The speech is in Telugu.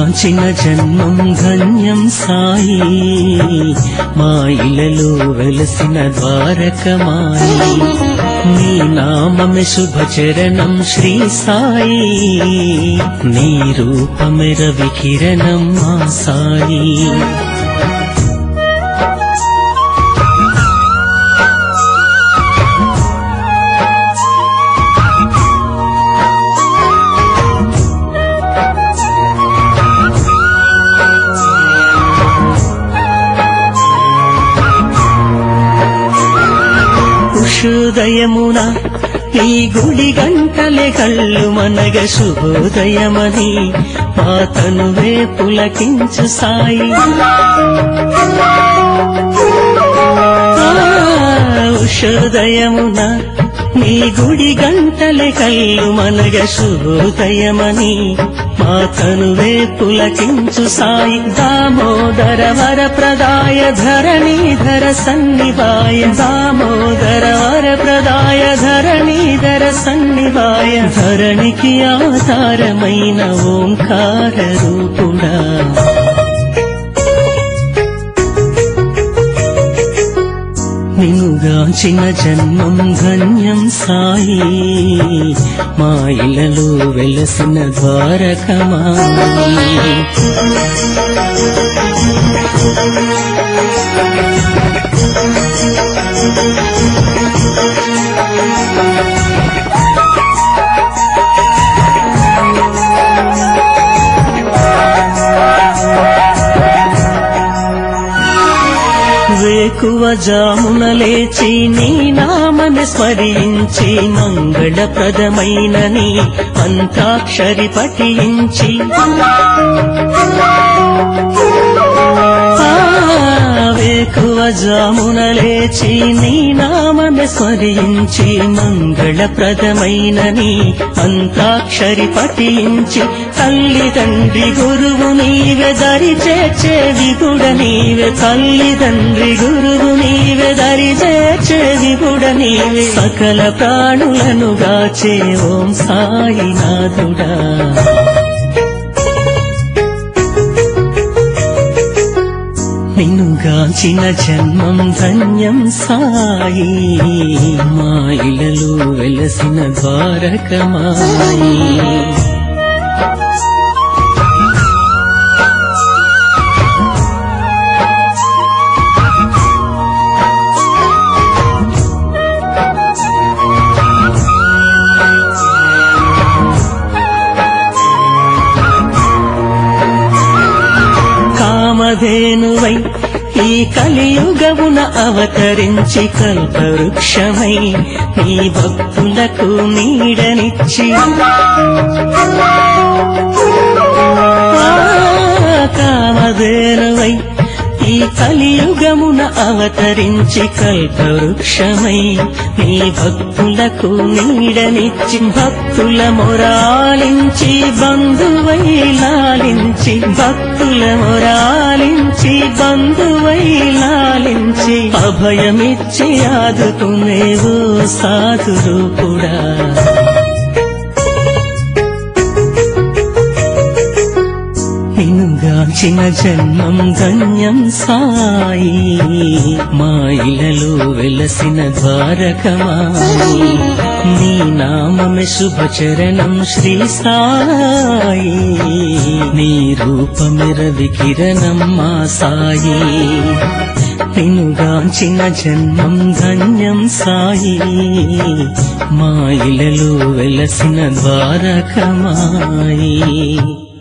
నిన్నుగాంచిన జన్మం ధన్యం సాయి మా ఇలలో వెలసిన ద్వారకమాయి నీ నామమే శుభచరణం శ్రీ సాయి నీ రూపమే రవి కిరణం మా సాయి ఉషోదయమున ఈ గుడి గంటలే కళ్ళు మనగ శుభోదయమని పాతనువే పులకించు సాయి ఆ, ఉషోదయమున నీ గుడి గంటలే కళ్ళు మనగ శుభోదయమని మా తనువే పులకించు సాయి దామోదర వర ప్రదాయ ధరణీధర సన్నివాయ దామోదర వర ప్రదాయ ధరణీధర సన్నివాయ ధరణికి ఆధారమైన ఓంకార రూపుడా నిన్నుగాంచిన జన్మం ధన్యం సాయి మా ఇలలో వెలసిన ద్వారకమాయి వేకువ జామున లేచి నీ నామని స్మరించి మంగళప్రదమైన నీ అంతాక్షరి పఠించి ఆ, వేకువ జామున లేచి నీ నామని స్మరించి మంగళప్రదమైన నీ అంతాక్షరి పఠించి తల్లి తండ్రి గురువు నీవే దరి చేర్చే విపుడ నీవే తల్లి తండ్రి గురువు నీవే దరి చేర్చే విపుడ నీవే సకల ప్రాణులను గాచే ఓం సాయినాథుడా నిన్నుగాంచిన జన్మం ధన్యం సాయి మా ఇలలో వెలసిన ద్వారకమాయి కామధేనువై ఈ కలియుగమున అవతరించి కల్పవృక్షమై నీ భక్తులకు నీడనిచ్చి ఆ, కామధేనువై ఈ కలియుగమున అవతరించి కల్పవృక్షమై నీ భక్తులకు నీడనిచ్చి భక్తుల మొరాలించి బంధువై లాలించి భక్తుల మొరాలించి బంధువై లాలించి అభయమిచ్చి ఆదుకునేవో సాధురు కూడా నిన్నుగాంచిన జన్మం ధన్యం సాయి మా ఇలలో వెలసిన ద్వారకమాయి నీ నామమే శుభచరణం శ్రీ సాయి నీ రూపమే రవి కిరణం మా సాయి నిన్నుగాంచిన జన్మం ధన్యం సాయి మా ఇలలో వెలసిన ద్వారకమాయి